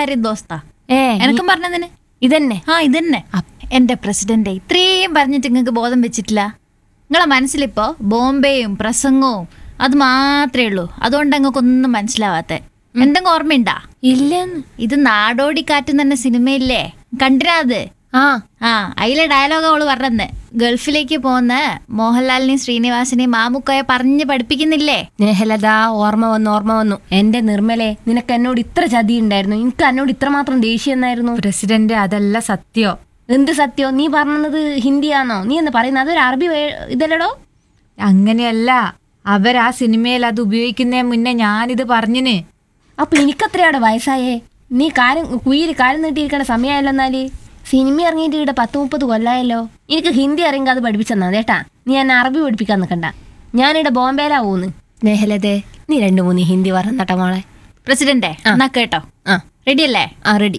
ആരും ദോസ്താ ഏ എനക്കും പറഞ്ഞതിന് ഇതന്നെ ആ ഇതന്നെ എന്റെ പ്രസിഡന്റ് ഇത്രയും പറഞ്ഞിട്ട് നിങ്ങൾക്ക് ബോധം വെച്ചിട്ടില്ല നിങ്ങളെ മനസ്സിലിപ്പോ ബോംബെയും പ്രസംഗവും അത് മാത്രമേ ഉള്ളൂ അതുകൊണ്ട് അങ്ങക്കൊന്നും മനസ്സിലാവാത്തെ എന്തെങ്കിലും ഓർമ്മയുണ്ടാ ഇല്ലെന്ന് ഇത് നാടോടി കാറ്റ് തന്നെ സിനിമയില്ലേ കണ്ടിരാ അത് ആ ആ അതിലെ ഡയലോഗ് അവള് പറഞ്ഞത് ഗൾഫിലേക്ക് പോകുന്ന മോഹൻലാലിനെയും ശ്രീനിവാസിനെയും മാമുക്കോയെ പറഞ്ഞ് പഠിപ്പിക്കുന്നില്ലേ സ്നേഹലത ഓർമ്മ വന്നു ഓർമ്മ വന്നു എന്റെ നിർമ്മലെ നിനക്ക് എന്നോട് ഇത്ര ചതി ഉണ്ടായിരുന്നു എനിക്ക് എന്നോട് ഇത്രമാത്രം ദേഷ്യം എന്നായിരുന്നു പ്രസിഡന്റ് അതല്ല സത്യോ എന്ത് സത്യോ നീ പറഞ്ഞത് ഹിന്ദിയാണോ നീ എന്ന് പറയുന്നത് അതൊരു അറബി വേ- ഇതല്ലടോ അങ്ങനെയല്ല അവരാ സിനിമയിൽ അത് ഉപയോഗിക്കുന്നേ മുന്നേ ഞാനിത് പറഞ്ഞിന് അപ്പൊ എനിക്കത്രയാടെ വയസ്സായേ നീ കാര്യം കുയിൽ കാര്യം നീട്ടിയിരിക്കണ സമയമായല്ലോ എന്നാല് സിനിമ ഇറങ്ങിയിട്ട് ഇവിടെ പത്ത് മുപ്പത് കൊല്ലായല്ലോ എനിക്ക് ഹിന്ദി അറിയെങ്കിൽ അത് പഠിപ്പിച്ചെന്നാ കേട്ടാ നീ എന്നെ അറബി പഠിപ്പിക്കാൻ നിൽക്കണ്ട ഞാനിവിടെ ബോംബെയിലാ പോകുന്നു സ്നേഹലതേ നീ രണ്ട് മൂന്ന് ഹിന്ദി പറഞ്ഞട്ടോ മോളെ പ്രസിഡന്റെ എന്നാ കേട്ടോ ആ റെഡി അല്ലേ ആ റെഡി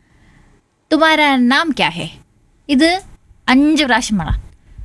തുമാരാ നാം ക്യാ ഹേ ഇത് അഞ്ച് പ്രാവശ്യം വേണം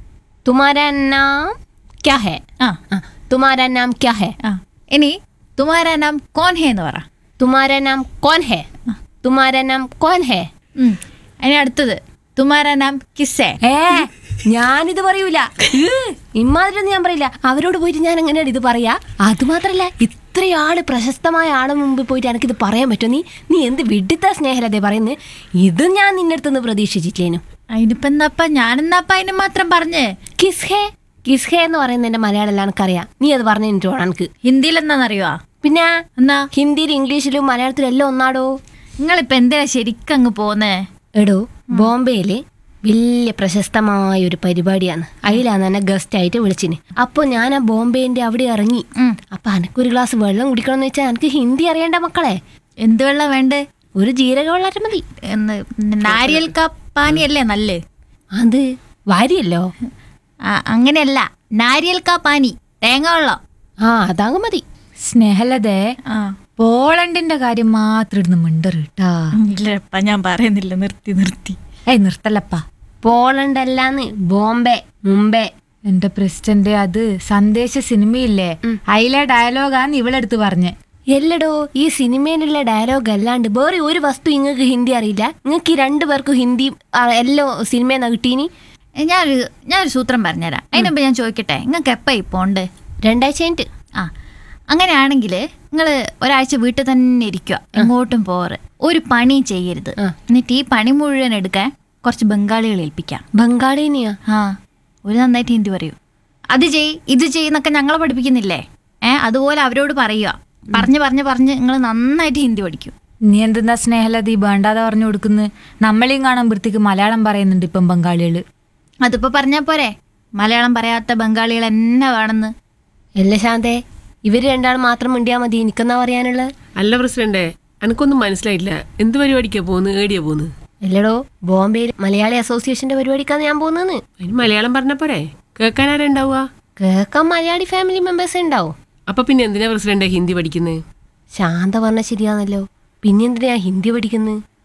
തുമാരാ നാം ക്യാ ഹേ ആ ആ തുമാരാ നാം ക്യാ ഹേ ആ ഇനി തുമാരാ നാം കോൻ ഹേ എന്ന് പറ തുമാരാ നാം കോൻ ഹേ തുമാരാ നാം കോൻ ഹേ ഉം. ഇനി അടുത്തത് തുമാരാ നാം കിസ്സേ ഏ ഞാനിത് പറയൂല ഇമാതിരൊന്നും ഞാൻ പറയില്ല അവരോട് പോയിട്ട് ഞാൻ എങ്ങനെയാണ് ഇത് പറയാ അത് മാത്രല്ല ഇത്രയാള് പ്രശസ്തമായ ആളെ മുമ്പ് പോയിട്ട് എനിക്കിത് പറയാൻ പറ്റുമോ നീ നീ എന്ത് വിഡിത്ത സ്നേഹലതേ പറയുന്നത് ഇത് ഞാൻ നിന്റെ അടുത്തുനിന്ന് പ്രതീക്ഷിച്ചില്ലേനു അതിനിപ്പോ എന്നാപ്പ ഞാനെന്നാപ്പ അതിന് മാത്രം പറഞ്ഞ് കിസ്ഹേ കിസ്ഹേ എന്ന് പറയുന്നത് എന്റെ മലയാളം എനിക്കറിയാം നീ അത് പറഞ്ഞു എനിക്ക് വേണം എനിക്ക് ഹിന്ദിയിൽ എന്താണെന്നറിയോ പിന്നെ എന്നാ ഹിന്ദിയിലും ഇംഗ്ലീഷിലും മലയാളത്തിലും എല്ലാം ഒന്നാടോ നിങ്ങളിപ്പോ എന്തിനാ ശരിക്കും അങ്ങ് പോന്നേ എടോ ബോംബെയില് വലിയ പ്രശസ്തമായ ഒരു പരിപാടിയാണ് അതിലാണ് എന്നെ ഗസ്റ്റ് ആയിട്ട് വിളിച്ചിന് അപ്പോൾ ഞാൻ ആ ബോംബെന്റെ അവിടെ ഇറങ്ങി ഉം. അപ്പൊ എനക്കൊരു ഗ്ലാസ് വെള്ളം കുടിക്കണം എന്ന് വെച്ചാൽ എനിക്ക് ഹിന്ദി അറിയണ്ട മക്കളെ എന്ത് വെള്ളം വേണ്ടേ ഒരു ജീരക വെള്ളം മതി എന്ന് നാരിയൽ കാ പാനിയല്ലേ നല്ല അത് വാരിയല്ലോ അങ്ങനെയല്ല നാരിയൽ കാ പാനി തേങ്ങ വെള്ളം ആ അതങ്ങ് മതി സ്നേഹലതേ ആ പോളണ്ടിന്റെ കാര്യം മാത്രം ഇടുന്ന് മിണ്ടറിട്ടാ ഇല്ലപ്പ ഞാൻ പറയുന്നില്ല നിർത്തി നിർത്തി ഏയ് നിർത്തല്ലപ്പാ പോളണ്ട് അല്ലാന്ന് ബോംബെ മുംബൈ എന്റെ പ്രസിഡന്റ് അത് സന്ദേശ സിനിമയില്ലേ അതിലെ ഡയലോഗാന്ന് ഇവളെടുത്ത് പറഞ്ഞ് എല്ലടോ ഈ സിനിമയിലുള്ള ഡയലോഗ് അല്ലാണ്ട് വേറെ ഒരു വസ്തു ഇങ്ങക്ക് ഹിന്ദി അറിയില്ല നിങ്ങൾക്ക് ഈ രണ്ടു പേർക്കും ഹിന്ദി ആ, എല്ലോ സിനിമയെന്നാ കിട്ടീനി ഏ, ഞാനൊരു ഞാനൊരു സൂത്രം പറഞ്ഞുതരാം അതിനുമ്പ് ഞാൻ ചോദിക്കട്ടെ നിങ്ങൾക്ക് എപ്പ ഈ പോണ്ട് രണ്ടാഴ്ച കഴിഞ്ഞിട്ട് ആ അങ്ങനെയാണെങ്കിൽ നിങ്ങൾ ഒരാഴ്ച വീട്ടിൽ തന്നെ ഇരിക്കുക എങ്ങോട്ടും പോറ് ഒരു പണി ചെയ്യരുത് ആ. എന്നിട്ട് ഈ പണി മുഴുവൻ എടുക്കാൻ കുറച്ച് ബംഗാളികൾ ഏൽപ്പിക്കാം ബംഗാളിനെയാ ആ ഒരു നന്നായിട്ട് ഹിന്ദി പറയൂ അത് ചെയ് ഇത് ചെയ്യുന്നൊക്കെ ഞങ്ങളെ പഠിപ്പിക്കുന്നില്ലേ ഏ അതുപോലെ അവരോട് പറയുക പറഞ്ഞ് പറഞ്ഞ് പറഞ്ഞ് നിങ്ങൾ നന്നായിട്ട് ഹിന്ദി പഠിക്കും നീ എന്തെന്നാ സ്നേഹലത ഈ വേണ്ടാതെ പറഞ്ഞു കൊടുക്കുന്നു നമ്മളെയും കാണുമ്പോഴത്തേക്ക് മലയാളം പറയുന്നുണ്ട് ഇപ്പം ബംഗാളികള് അതിപ്പോ പറഞ്ഞാ പോരെ മലയാളം പറയാത്ത ബംഗാളികൾ എന്നെ വേണമെന്ന് അല്ല ശാന്തേ ഇവര് രണ്ടാളും മാത്രം മിണ്ടിയാ മതി എനിക്കെന്നാ പറയാനുള്ളത് അല്ല പ്രസിഡന്റെ എനക്കൊന്നും മനസ്സിലായില്ല എന്ത് പരിപാടിക്കാ പോകുന്നത് ഏടിയാ പോകുന്നത് അല്ലടോ ബോംബെയിൽ മലയാളി അസോസിയേഷന്റെ പരിപാടിക്കാണ് ഞാൻ പോകുന്നത് അതിന് മലയാളം പറഞ്ഞ പോരെ കേൾക്കാൻ ആരാ ഉണ്ടാവുക കേൾക്കാൻ മലയാളി ഫാമിലി മെമ്പേഴ്സ് ഉണ്ടാവും അപ്പൊ പിന്നെ എന്തിനാ പ്രസിഡന്റ് ഹിന്ദി പഠിക്കുന്നത് ശാന്ത പറഞ്ഞ ശരിയാണല്ലോ പിന്നെന്തിനാ ഹിന്ദി പഠിക്കുന്നത്